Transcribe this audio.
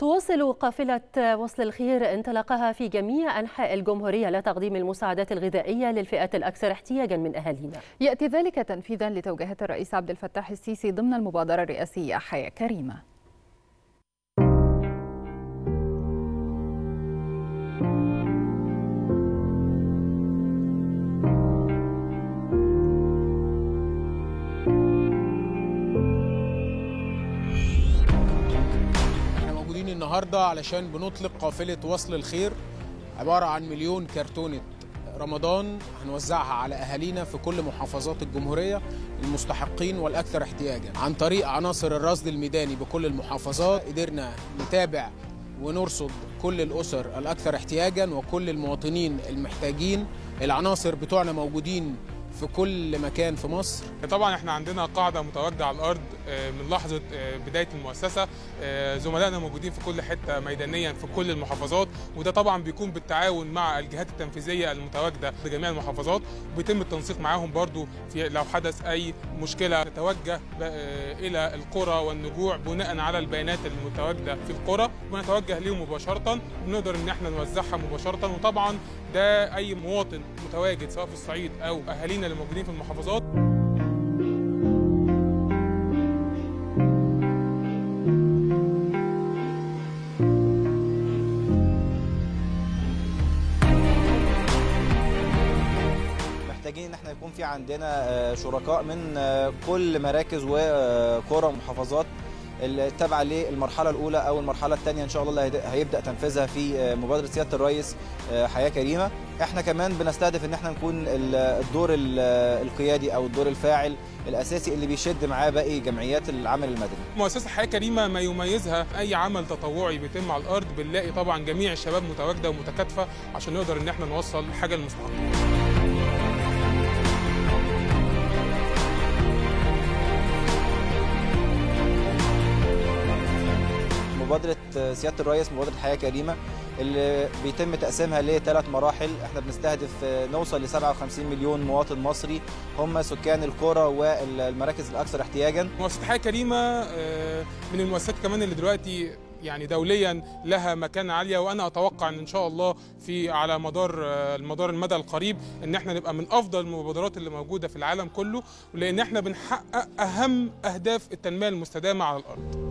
تواصل قافلة وصل الخير انطلاقها في جميع أنحاء الجمهورية لتقديم المساعدات الغذائية للفئات الأكثر احتياجا من أهالينا يأتي ذلك تنفيذا لتوجيهات الرئيس عبد الفتاح السيسي ضمن المبادرة الرئاسية حياة كريمة النهارده علشان بنطلق قافله وصل الخير عباره عن مليون كرتونه رمضان هنوزعها على اهالينا في كل محافظات الجمهوريه المستحقين والاكثر احتياجا عن طريق عناصر الرصد الميداني بكل المحافظات قدرنا نتابع ونرصد كل الاسر الاكثر احتياجا وكل المواطنين المحتاجين العناصر بتوعنا موجودين في كل مكان في مصر طبعا احنا عندنا قاعده متواجده على الارض من لحظه بدايه المؤسسه زملائنا موجودين في كل حته ميدانيا في كل المحافظات وده طبعا بيكون بالتعاون مع الجهات التنفيذيه المتواجده بجميع المحافظات وبيتم التنسيق معاهم برضو في لو حدث اي مشكله نتوجه الى القرى والنجوع بناء على البيانات المتواجده في القرى ونتوجه ليهم مباشره ونقدر ان احنا نوزعها مباشره وطبعا ده اي مواطن متواجد سواء في الصعيد او اهالينا اللي موجودين في المحافظات محتاجين ان احنا يكون في عندنا شركاء من كل مراكز وقرى ومحافظات التابعه للمرحله الاولى او المرحله الثانيه ان شاء الله اللي هيبدا تنفيذها في مبادره سياده الرئيس حياه كريمه احنا كمان بنستهدف ان احنا نكون الدور القيادي او الدور الفاعل الاساسي اللي بيشد معاه باقي جمعيات العمل المدني مؤسسه حياه كريمه ما يميزها اي عمل تطوعي بيتم على الارض بنلاقي طبعا جميع الشباب متواجده ومتكاتفه عشان نقدر ان احنا نوصل حاجه للمستحقين مبادره سياده الرئيس مبادره حياه كريمه اللي بيتم تقسيمها لثلاث مراحل احنا بنستهدف نوصل ل 57 مليون مواطن مصري هم سكان القرى والمراكز الاكثر احتياجا مؤسسه حياه كريمه من المؤسسات كمان اللي دلوقتي يعني دوليا لها مكانه عاليه وانا اتوقع ان ان شاء الله في على مدار المدار المدى القريب ان احنا نبقى من افضل المبادرات اللي موجوده في العالم كله لان احنا بنحقق اهم اهداف التنميه المستدامه على الارض